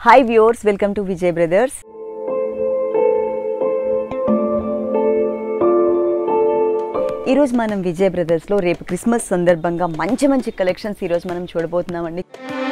hi viewers welcome to Vijay brothers ఈరోజు మనం విజయ్ బ్రదర్స్లో రేపు క్రిస్మస్ సందర్భంగా మంచి మంచి కలెక్షన్స్ ఈరోజు మనం చూడబోతున్నామండి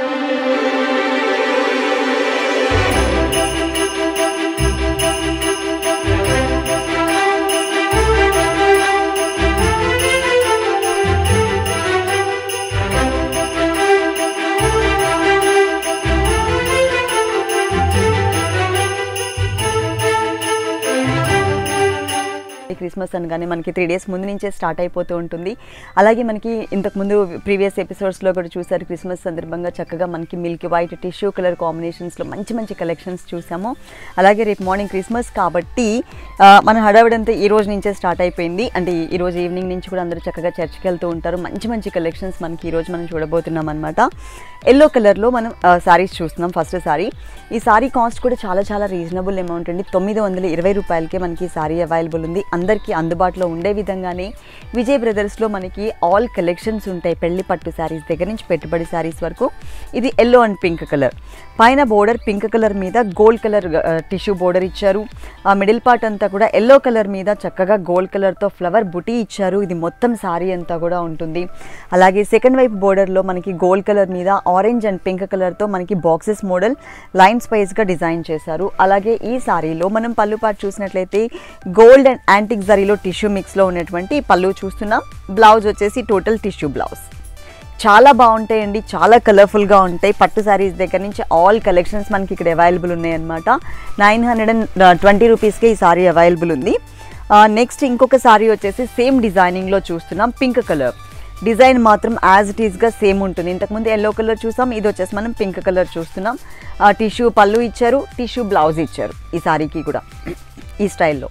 ఈ క్రిస్మస్ అనగానే మనకి త్రీ డేస్ ముందు నుంచే స్టార్ట్ అయిపోతూ ఉంటుంది అలాగే మనకి ఇంతకుముందు ప్రీవియస్ ఎపిసోడ్స్లో కూడా చూసారు క్రిస్మస్ సందర్భంగా చక్కగా మనకి మిల్క్ వైట్ టిష్యూ కలర్ కాంబినేషన్స్లో మంచి మంచి కలెక్షన్స్ చూసాము అలాగే రేపు మార్నింగ్ క్రిస్మస్ కాబట్టి ఆ, మన హడావిడంతా ఈ రోజు నుంచే స్టార్ట్ అయిపోయింది అంటే ఈ రోజు ఈవినింగ్ నుంచి కూడా అందరూ చక్కగా చర్చ్కి వెళ్తూ ఉంటారు మంచి మంచి కలెక్షన్స్ మనకి ఈ రోజు మనం చూడబోతున్నాం అనమాట ఎల్లో కలర్లో మనం శారీస్ చూస్తున్నాం ఫస్ట్ శారీ ఈ శారీ కాస్ట్ కూడా చాలా చాలా రీజనబుల్ అమౌంట్ అండి తొమ్మిది వందల ఇరవై రూపాయలకే మనకి ఈ శారీ అవైలబుల్ ఉంది అందరికీ అందుబాటులో ఉండే విధంగానే విజయ్ బ్రదర్స్లో మనకి ఆల్ కలెక్షన్స్ ఉంటాయి పెళ్లి పట్టు శారీస్ దగ్గర నుంచి పెట్టుబడి శారీస్ వరకు ఇది ఎల్లో అండ్ పింక్ కలర్ పైన బోర్డర్ పింక్ కలర్ మీద గోల్డ్ కలర్ టిష్యూ బోర్డర్ ఇచ్చారు ఆ మిడిల్ పార్ట్ అంతా కూడా ఎల్లో కలర్ మీద చక్కగా గోల్డ్ కలర్తో ఫ్లవర్ బుటీ ఇచ్చారు ఇది మొత్తం శారీ అంతా కూడా ఉంటుంది అలాగే సెకండ్ వైపు బోర్డర్లో మనకి గోల్డ్ కలర్ మీద ఆరెంజ్ అండ్ పింక్ కలర్తో మనకి బాక్సెస్ మోడల్ లైన్ స్పైస్గా డిజైన్ చేశారు అలాగే ఈ సారీలో మనం పళ్ళు పాటు చూసినట్లయితే గోల్డ్ అండ్ యాంటిక్ జరీలో టిష్యూ మిక్స్లో ఉన్నటువంటి పళ్ళు చూస్తున్నాం బ్లౌజ్ వచ్చేసి టోటల్ టిష్యూ బ్లౌజ్ చాలా బాగుంటాయండి చాలా కలర్ఫుల్గా ఉంటాయి పట్టు శారీస్ దగ్గర నుంచి ఆల్ కలెక్షన్స్ మనకి ఇక్కడ అవైలబుల్ ఉన్నాయన్నమాట నైన్ హండ్రెడ్ అండ్ ట్వంటీ రూపీస్కే ఈ సారీ అవైలబుల్ ఉంది నెక్స్ట్ ఇంకొక సారీ వచ్చేసి సేమ్ డిజైనింగ్లో చూస్తున్నాం పింక్ కలర్ డిజైన్ మాత్రం యాజ్ ఇట్ ఈస్గా సేమ్ ఉంటుంది ఇంతకుముందు ఎల్లో కలర్ చూసాం ఇది వచ్చేసి మనం పింక్ కలర్ చూస్తున్నాం టిష్యూ పళ్ళు ఇచ్చారు టిష్యూ బ్లౌజ్ ఇచ్చారు ఈ సారీకి కూడా ఈ స్టైల్లో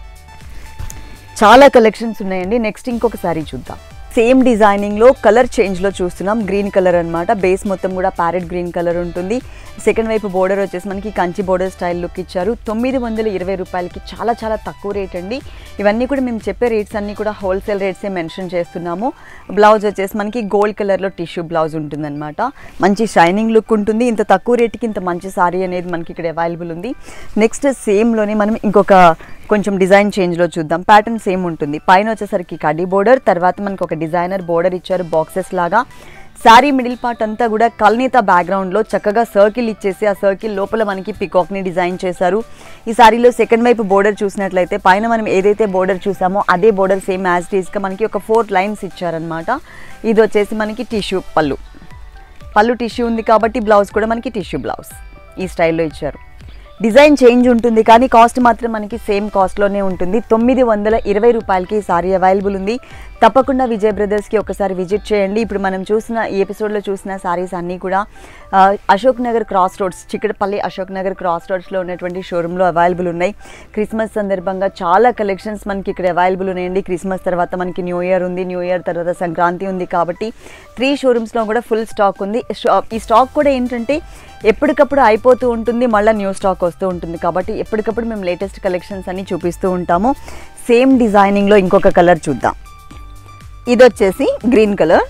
చాలా కలెక్షన్స్ ఉన్నాయండి నెక్స్ట్ ఇంకొక సారీ చూద్దాం సేమ్ డిజైనింగ్లో కలర్ చేంజ్లో చూస్తున్నాం గ్రీన్ కలర్ అన్నమాట బేస్ మొత్తం కూడా ప్యారెట్ గ్రీన్ కలర్ ఉంటుంది సెకండ్ వైపు బోర్డర్ వచ్చేసి మనకి కంచి బోర్డర్ స్టైల్ లుక్ ఇచ్చారు తొమ్మిది వందల ఇరవై రూపాయలకి చాలా చాలా తక్కువ రేట్ అండి ఇవన్నీ కూడా మేము చెప్పే రేట్స్ అన్నీ కూడా హోల్సేల్ రేట్సే మెన్షన్ చేస్తున్నాము బ్లౌజ్ వచ్చేసి మనకి గోల్డ్ కలర్లో టిష్యూ బ్లౌజ్ ఉంటుందన్నమాట మంచి షైనింగ్ లుక్ ఉంటుంది ఇంత తక్కువ రేట్కి ఇంత మంచి సారీ అనేది మనకి ఇక్కడ అవైలబుల్ ఉంది నెక్స్ట్ సేమ్లోనే మనం ఇంకొక కొంచెం డిజైన్ చేంజ్లో చూద్దాం ప్యాటర్న్ సేమ్ ఉంటుంది పైన వచ్చేసరికి కడీ బోర్డర్ తర్వాత మనకు ఒక డిజైనర్ బోర్డర్ ఇచ్చారు బాక్సెస్ లాగా శారీ మిడిల్ పార్ట్ అంతా కూడా కల్నీత బ్యాక్గ్రౌండ్లో చక్కగా సర్కిల్ ఇచ్చేసి ఆ సర్కిల్ లోపల మనకి పికాక్ని డిజైన్ చేశారు ఈ శారీలో సెకండ్ వైపు బోర్డర్ చూసినట్లయితే పైన మనం ఏదైతే బోర్డర్ చూసామో అదే బోర్డర్ సేమ్ యాజ్ టీస్గా మనకి ఒక ఫోర్ లైన్స్ ఇచ్చారనమాట ఇది వచ్చేసి మనకి టిష్యూ పళ్ళు పళ్ళు టిష్యూ ఉంది కాబట్టి బ్లౌజ్ కూడా మనకి టిష్యూ బ్లౌజ్ ఈ స్టైల్లో ఇచ్చారు డిజైన్ చేంజ్ ఉంటుంది కానీ కాస్ట్ మాత్రం మనకి సేమ్ కాస్ట్లోనే ఉంటుంది తొమ్మిది వందల ఇరవై రూపాయలకి ఈ సారీ అవైలబుల్ ఉంది తప్పకుండా విజయ్ బ్రదర్స్కి ఒకసారి విజిట్ చేయండి ఇప్పుడు మనం చూసిన ఈ ఎపిసోడ్లో చూసిన సారీస్ అన్నీ కూడా ఆ, Ashok Nagar cross roads Chikkadpally Ashok Nagar cross రోడ్స్లో ఉన్నటువంటి షోరూంలో అవైలబుల్ ఉన్నాయి క్రిస్మస్ సందర్భంగా చాలా కలెక్షన్స్ మనకి ఇక్కడ అవైలబుల్ ఉన్నాయండి క్రిస్మస్ తర్వాత మనకి న్యూ ఇయర్ ఉంది న్యూ ఇయర్ తర్వాత సంక్రాంతి ఉంది కాబట్టి త్రీ షోరూమ్స్లో కూడా ఫుల్ స్టాక్ ఉంది స్టా- ఈ స్టాక్ కూడా ఏంటంటే ఎప్పటికప్పుడు అయిపోతూ ఉంటుంది మళ్ళీ న్యూ స్టాక్ వస్తూ ఉంటుంది కాబట్టి ఎప్పటికప్పుడు మేము లేటెస్ట్ కలెక్షన్స్ అన్ని చూపిస్తూ ఉంటాము సేమ్ డిజైనింగ్లో ఇంకొక కలర్ చూద్దాం ఇది వచ్చేసి గ్రీన్ కలర్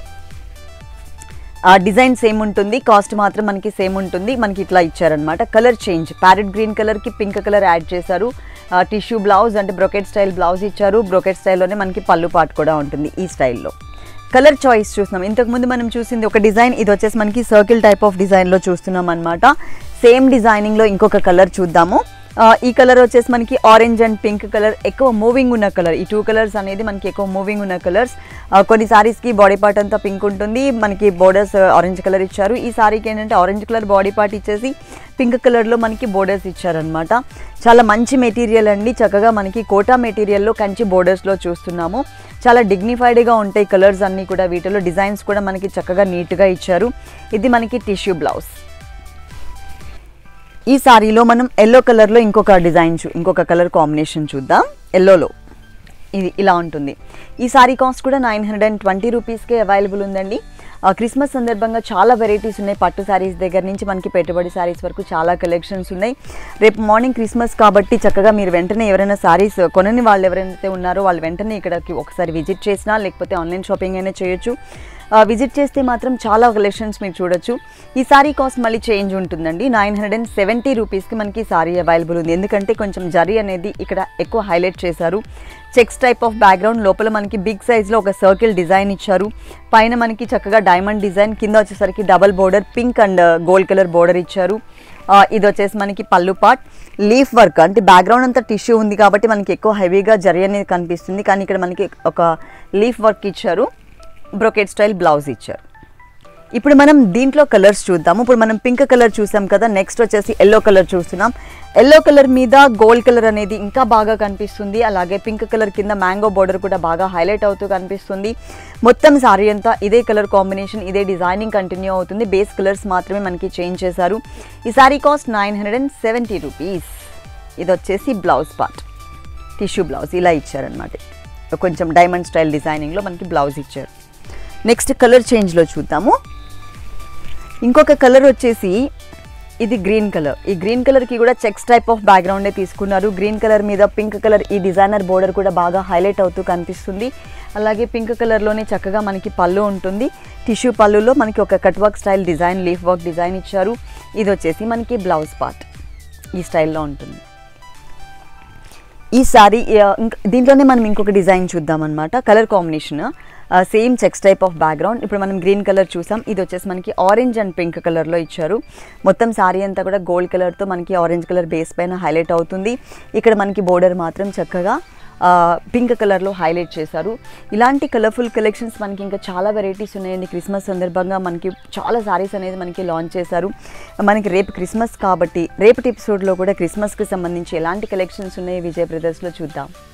ఆ డిజైన్ సేమ్ ఉంటుంది కాస్ట్ మాత్రం మనకి సేమ్ ఉంటుంది మనకి ఇట్లా ఇచ్చారనమాట కలర్ చేంజ్ ప్యారెట్ గ్రీన్ కలర్కి పింక్ కలర్ యాడ్ చేశారు టిష్యూ బ్లౌజ్ అంటే బ్రొకెట్ స్టైల్ బ్లౌజ్ ఇచ్చారు బ్రొకెట్ స్టైల్లోనే మనకి పళ్ళు పాటు కూడా ఉంటుంది ఈ స్టైల్లో కలర్ చాయిస్ చూస్తున్నాం ఇంతకుముందు మనం చూసింది ఒక డిజైన్ ఇది వచ్చేసి మనకి సర్కిల్ టైప్ ఆఫ్ డిజైన్లో చూస్తున్నాం అనమాట సేమ్ డిజైనింగ్లో ఇంకొక కలర్ చూద్దాము ఆ, ఈ కలర్ వచ్చేసి మనకి ఆరెంజ్ అండ్ పింక్ కలర్ ఎక్కువ మూవింగ్ ఉన్న కలర్ ఈ టూ కలర్స్ అనేది మనకి ఎక్కువ మూవింగ్ ఉన్న కలర్స్ కొన్ని సారీస్కి బాడీ పార్ట్ అంతా పింక్ ఉంటుంది మనకి బోర్డర్స్ ఆరెంజ్ కలర్ ఇచ్చారు ఈ సారీకి ఏంటంటే ఆరెంజ్ కలర్ బాడీ పార్ట్ ఇచ్చేసి పింక్ కలర్లో మనకి బోర్డర్స్ ఇచ్చారనమాట చాలా మంచి మెటీరియల్ అండి చక్కగా మనకి కోటా మెటీరియల్లో కంచి బోర్డర్స్లో చూస్తున్నాము చాలా డిగ్నిఫైడ్గా ఉంటాయి కలర్స్ అన్నీ కూడా వీటిలో డిజైన్స్ కూడా మనకి చక్కగా నీట్గా ఇచ్చారు ఇది మనకి టిష్యూ బ్లౌజ్ ఈ సారీలో మనం ఎల్లో కలర్లో ఇంకొక డిజైన్ చూ ఇంకొక కలర్ కాంబినేషన్ చూద్దాం ఎల్లోలో ఇది ఇలా ఉంటుంది ఈ సారీ కాస్ట్ కూడా నైన్ హండ్రెడ్ అండ్ ట్వంటీ రూపీస్కే అవైలబుల్ ఉందండి ఆ, క్రిస్మస్ సందర్భంగా చాలా వెరైటీస్ ఉన్నాయి పట్టు శారీస్ దగ్గర నుంచి మనకి పెట్టుబడి శారీస్ వరకు చాలా కలెక్షన్స్ ఉన్నాయి రేపు మార్నింగ్ క్రిస్మస్ కాబట్టి చక్కగా మీరు వెంటనే ఎవరైనా శారీస్ కొనని వాళ్ళు ఎవరైతే ఉన్నారో వాళ్ళు వెంటనే ఇక్కడికి ఒకసారి విజిట్ చేసినా లేకపోతే ఆన్లైన్ షాపింగ్ అయినా చేయొచ్చు విజిట్ చేస్తే మాత్రం చాలా కలెక్షన్స్ మీరు చూడొచ్చు ఈ సారీ కాస్ట్ మళ్ళీ చేంజ్ ఉంటుందండి నైన్ హండ్రెడ్ అండ్ సెవెంటీ రూపీస్కి మనకి సారీ అవైలబుల్ ఉంది ఎందుకంటే కొంచెం జరీ అనేది ఇక్కడ ఎక్కువ హైలైట్ చేశారు చెక్స్ టైప్ ఆఫ్ బ్యాక్గ్రౌండ్ లోపల మనకి బిగ్ సైజ్లో ఒక సర్కిల్ డిజైన్ ఇచ్చారు పైన మనకి చక్కగా డైమండ్ డిజైన్ కింద వచ్చేసరికి double border pink and gold colour border ఇచ్చారు ఆ, ఇది వచ్చేసి మనకి పళ్ళు పార్ట్ లీఫ్ వర్క్ అంటే బ్యాక్గ్రౌండ్ అంతా టిష్యూ ఉంది కాబట్టి మనకి ఎక్కువ హెవీగా జరి అనేది కనిపిస్తుంది కానీ ఇక్కడ మనకి ఒక లీఫ్ వర్క్ ఇచ్చారు బ్రొకెట్ స్టైల్ బ్లౌజ్ ఇచ్చారు ఇప్పుడు మనం దీంట్లో కలర్స్ చూద్దాము ఇప్పుడు మనం పింక్ కలర్ చూసాం కదా నెక్స్ట్ వచ్చేసి ఎల్లో కలర్ చూస్తున్నాం ఎల్లో కలర్ మీద గోల్డ్ కలర్ అనేది ఇంకా బాగా కనిపిస్తుంది అలాగే పింక్ కలర్ కింద మ్యాంగో బోర్డర్ కూడా బాగా హైలైట్ అవుతూ కనిపిస్తుంది మొత్తం సారీ అంతా ఇదే కలర్ కాంబినేషన్ ఇదే డిజైనింగ్ కంటిన్యూ అవుతుంది బేస్ కలర్స్ మాత్రమే మనకి చేంజ్ చేశారు ఈ sari cost nine hundred and seventy rupees ఇది వచ్చేసి బ్లౌజ్ పార్ట్ టిష్యూ బ్లౌజ్ ఇలా ఇచ్చారనమాట కొంచెం డైమండ్ స్టైల్ డిజైనింగ్లో మనకి బ్లౌజ్ ఇచ్చారు నెక్స్ట్ కలర్ చేంజ్లో చూద్దాము ఇంకొక కలర్ వచ్చేసి ఇది గ్రీన్ కలర్ ఈ గ్రీన్ కలర్కి కూడా చెక్స్ టైప్ ఆఫ్ బ్యాక్గ్రౌండే తీసుకున్నారు గ్రీన్ కలర్ మీద పింక్ కలర్ ఈ డిజైనర్ బోర్డర్ కూడా బాగా హైలైట్ అవుతూ కనిపిస్తుంది అలాగే పింక్ కలర్లోనే చక్కగా మనకి పళ్ళు ఉంటుంది టిష్యూ పళ్ళులో మనకి ఒక cut work style design leaf work design ఇచ్చారు ఇది వచ్చేసి మనకి బ్లౌజ్ పార్ట్ ఈ స్టైల్లో ఉంటుంది ఈ సారీ దీంట్లోనే మనం ఇంకొక డిజైన్ చూద్దాం అనమాట colour combination same checks type of background ఇప్పుడు మనం గ్రీన్ కలర్ చూసాం ఇది వచ్చేసి మనకి ఆరెంజ్ అండ్ పింక్ కలర్లో ఇచ్చారు మొత్తం సారీ అంతా కూడా గోల్డ్ కలర్తో మనకి ఆరెంజ్ కలర్ బేస్ పైన హైలైట్ అవుతుంది ఇక్కడ మనకి బోర్డర్ మాత్రం చక్కగా పింక్ కలర్లో హైలైట్ చేశారు ఇలాంటి కలర్ఫుల్ కలెక్షన్స్ మనకి ఇంకా చాలా వెరైటీస్ ఉన్నాయండి క్రిస్మస్ సందర్భంగా మనకి చాలా సారీస్ అనేది మనకి లాంచ్ చేశారు మనకి రేపు క్రిస్మస్ కాబట్టి రేపటి ఎపిసోడ్లో కూడా క్రిస్మస్కి సంబంధించి ఎలాంటి కలెక్షన్స్ ఉన్నాయి విజయ్ బ్రదర్స్లో చూద్దాం